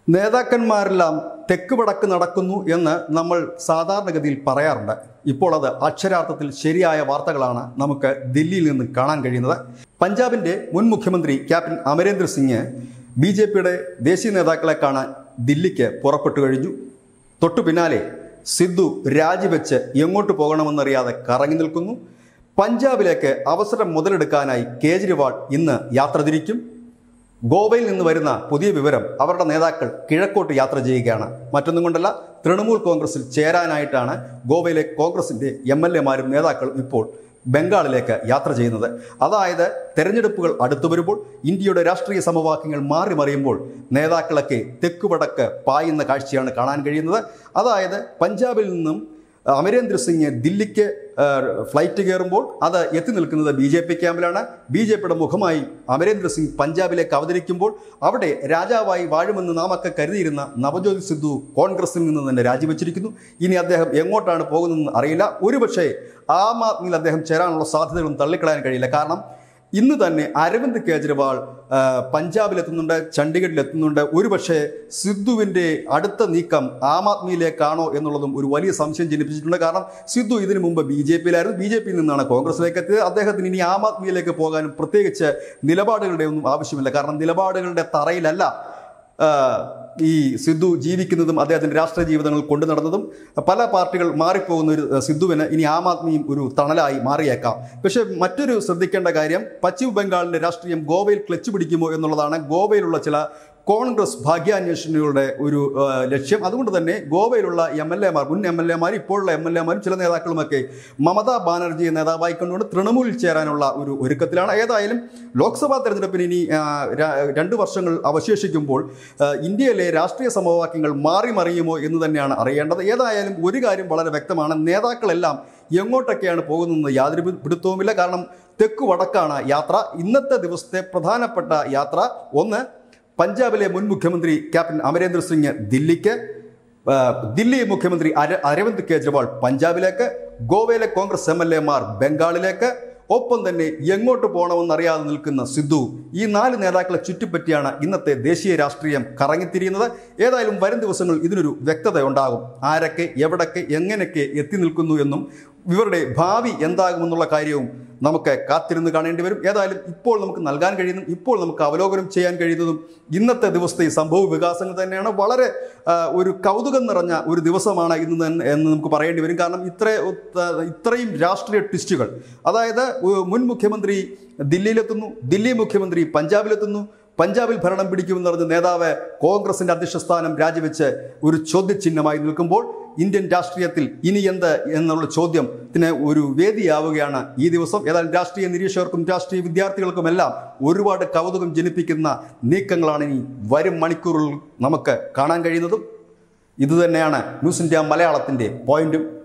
നേതാക്കന്മാരെല്ലാം തെക്ക് വടക്ക് നടക്കുന്നു എന്ന് നമ്മൾ സാധാരണഗതിയിൽ പറയാറുണ്ട് ഇപ്പോൾ അത് അക്ഷരാർത്ഥത്തിൽ ശരിയായ വാർത്തകളാണ് നമുക്ക് ദില്ലിയിൽ നിന്ന് കാണാൻ കഴിയുന്നത് പഞ്ചാബിന്റെ മുൻ മുഖ്യമന്ത്രി captain Amarinder Singh B J പിയുടെ ദേശീയ നേതാക്കളെ കാണാൻ ദില്ലിക്ക് പുറപ്പെട്ടു കഴിഞ്ഞു തൊട്ടു പിന്നാലെ സിദ്ധു രാജിവെച്ച് എങ്ങോട്ട് പോകണമെന്നറിയാതെ കറങ്ങി നിൽക്കുന്നു പഞ്ചാബിലേക്ക് അവസരം മുതലെടുക്കാനായി കേജ്രിവാൾ ഇന്ന് യാത്ര തിരിക്കും ഗോവയിൽ നിന്ന് വരുന്ന പുതിയ വിവരം അവരുടെ നേതാക്കൾ കിഴക്കോട്ട് യാത്ര ചെയ്യുകയാണ് മറ്റൊന്നും കൊണ്ടല്ല തൃണമൂൽ കോൺഗ്രസിൽ ചേരാനായിട്ടാണ് ഗോവയിലെ കോൺഗ്രസിന്റെ എം എൽ എമാരും നേതാക്കളും ഇപ്പോൾ ബംഗാളിലേക്ക് യാത്ര ചെയ്യുന്നത് അതായത് തെരഞ്ഞെടുപ്പുകൾ അടുത്തു വരുമ്പോൾ ഇന്ത്യയുടെ രാഷ്ട്രീയ സമവാക്യങ്ങൾ മാറി മറിയുമ്പോൾ നേതാക്കളൊക്കെ തെക്കുവടക്ക് പായുന്ന കാഴ്ചയാണ് കാണാൻ കഴിയുന്നത് അതായത് പഞ്ചാബിൽ നിന്നും അമരേന്ദ്ര സിംഗ് ദില്ലിക്ക് ആ, ഫ്ലൈറ്റ് കയറുമ്പോൾ അത് എത്തി നിൽക്കുന്നത് ബി ജെ പി ക്യാമ്പിലാണ് ബി ജെ പിയുടെ മുഖമായി അമരേന്ദ്ര സിംഗ് പഞ്ചാബിലേക്ക് അവതരിക്കുമ്പോൾ അവിടെ രാജാവായി വാഴുമെന്ന് നാമൊക്കെ കരുതിയിരുന്ന നവജ്യോതി സിദ്ധു കോൺഗ്രസിൽ നിന്ന് തന്നെ രാജിവെച്ചിരിക്കുന്നു ഇനി അദ്ദേഹം എങ്ങോട്ടാണ് പോകുന്നതെന്ന് അറിയില്ല ഒരുപക്ഷേ ആം ആദ്മിയിൽ അദ്ദേഹം ചേരാനുള്ള സാധ്യതകളും തള്ളിക്കളയാൻ കഴിയില്ല കാരണം ഇന്ന് തന്നെ അരവിന്ദ് കേജ്രിവാൾ ആ, പഞ്ചാബിലെത്തുന്നുണ്ട് ചണ്ഡീഗഡിലെത്തുന്നുണ്ട് ഒരുപക്ഷെ സിദ്ധുവിൻ്റെ അടുത്ത നീക്കം ആം ആദ്മിയിലേക്കാണോ എന്നുള്ളതും ഒരു വലിയ സംശയം ജനിപ്പിച്ചിട്ടുണ്ട് കാരണം സിദ്ധു ഇതിനു മുമ്പ് ബി ജെ പിയിലായിരുന്നു ബി ജെ പിയിൽ നിന്നാണ് കോൺഗ്രസിലേക്ക് എത്തിയത് അദ്ദേഹത്തിന് ഇനി ആം ആദ്മിയിലേക്ക് പോകാനും പ്രത്യേകിച്ച് നിലപാടുകളുടെ ഒന്നും ആവശ്യമില്ല കാരണം നിലപാടുകളുടെ തറയിലല്ല ആ, ഈ സിദ്ധു ജീവിക്കുന്നതും അദ്ദേഹത്തിൻ്റെ രാഷ്ട്രീയ ജീവിതങ്ങൾ കൊണ്ടു നടന്നതും പല പാർട്ടികൾ മാറിപ്പോകുന്ന ഒരു സിദ്ധുവിന് ഇനി ആം ആദ്മിയും ഒരു തണലായി മാറിയേക്കാം പക്ഷേ മറ്റൊരു ശ്രദ്ധിക്കേണ്ട കാര്യം പശ്ചിമ ബംഗാളിൻ്റെ രാഷ്ട്രീയം ഗോവയിൽ ക്ലച്ച് പിടിക്കുമോ എന്നുള്ളതാണ് ഗോവയിലുള്ള ചില കോൺഗ്രസ് ഭാഗ്യാന്വേഷണികളുടെ ഒരു ആ, ലക്ഷ്യം അതുകൊണ്ട് തന്നെ ഗോവയിലുള്ള എം എൽ എമാർ മുൻ എം എൽ എമാർ ഇപ്പോഴുള്ള എം എൽ എമാരും ചില നേതാക്കളുമൊക്കെ മമതാ ബാനർജിയെ നേതാവായി കണ്ടുകൊണ്ട് തൃണമൂലിൽ ചേരാനുള്ള ഒരു ഒരുക്കത്തിലാണ് ഏതായാലും ലോക്സഭാ തെരഞ്ഞെടുപ്പിന് ഇനി ആ, ര- രണ്ട് വർഷങ്ങൾ അവശേഷിക്കുമ്പോൾ ആ, ഇന്ത്യയിലെ രാഷ്ട്രീയ സമവാക്യങ്ങൾ മാറി മറിയുമോ എന്ന് തന്നെയാണ് അറിയേണ്ടത് ഏതായാലും ഒരു കാര്യം വളരെ വ്യക്തമാണ് നേതാക്കളെല്ലാം എങ്ങോട്ടൊക്കെയാണ് പോകുന്നതെന്ന് യാതൊരു പി- പിടുത്തവുമില്ല കാരണം തെക്കു വടക്കാണ് യാത്ര ഇന്നത്തെ ദിവസത്തെ പ്രധാനപ്പെട്ട യാത്ര ഒന്ന് പഞ്ചാബിലെ മുൻ മുഖ്യമന്ത്രി ക്യാപ്റ്റൻ അമരേന്ദ്ര സിംഗ് ദില്ലിക്ക് ആ, ദില്ലി മുഖ്യമന്ത്രി അര അരവിന്ദ് കെജ്രിവാൾ പഞ്ചാബിലേക്ക് ഗോവയിലെ കോൺഗ്രസ് എം എൽ എമാർ ബംഗാളിലേക്ക് ഒപ്പം തന്നെ എങ്ങോട്ട് പോകണമെന്നറിയാതെ നിൽക്കുന്ന സിദ്ധു ഈ നാല് നേതാക്കളെ ചുറ്റിപ്പറ്റിയാണ് ഇന്നത്തെ ദേശീയ രാഷ്ട്രീയം കറങ്ങിത്തിരിയുന്നത് ഏതായാലും വരും ദിവസങ്ങളിൽ ഇതിനൊരു വ്യക്തത ഉണ്ടാകും ആരൊക്കെ എവിടൊക്കെ എങ്ങനെയൊക്കെ എത്തി നിൽക്കുന്നു എന്നും ഇവരുടെ ഭാവി എന്താകുമെന്നുള്ള കാര്യവും നമുക്ക് കാത്തിരുന്ന് കാണേണ്ടി വരും ഏതായാലും ഇപ്പോൾ നമുക്ക് നൽകാൻ കഴിയുന്നതും ഇപ്പോൾ നമുക്ക് അവലോകനം ചെയ്യാൻ കഴിയുന്നതും ഇന്നത്തെ ദിവസത്തെ ഈ സംഭവ വികാസങ്ങൾ തന്നെയാണ് വളരെ ആ, ഒരു കൗതുകം നിറഞ്ഞ ഒരു ദിവസമാണ് ഇന്ന് തന്നെ എന്ന് നമുക്ക് പറയേണ്ടി വരും കാരണം ഇത്ര ഇത്രയും രാഷ്ട്രീയ ട്വിസ്റ്റുകൾ അതായത് ഉ- മുൻ മുഖ്യമന്ത്രി ദില്ലിയിലെത്തുന്നു ദില്ലി മുഖ്യമന്ത്രി പഞ്ചാബിലെത്തുന്നു പഞ്ചാബിൽ ഭരണം പിടിക്കുമെന്ന് പറഞ്ഞ നേതാവ് കോൺഗ്രസിന്റെ അധ്യക്ഷ സ്ഥാനം രാജിവെച്ച് ഒരു ചോദ്യചിഹ്നമായി നിൽക്കുമ്പോൾ ഇന്ത്യൻ രാഷ്ട്രീയത്തിൽ ഇനി എന്ത് എന്നുള്ള ചോദ്യത്തിന് ഒരു വേദിയാവുകയാണ് ഈ ദിവസം ഏതായാലും രാഷ്ട്രീയ നിരീക്ഷകർക്കും രാഷ്ട്രീയ വിദ്യാർത്ഥികൾക്കുമെല്ലാം ഒരുപാട് കൗതുകം ജനിപ്പിക്കുന്ന നീക്കങ്ങളാണ് ഇനി വരും മണിക്കൂറുകളിൽ നമുക്ക് കാണാൻ കഴിയുന്നതും ഇതുതന്നെയാണ് ന്യൂസ് ഇന്ത്യ മലയാളത്തിൻ്റെ പോയിന്റും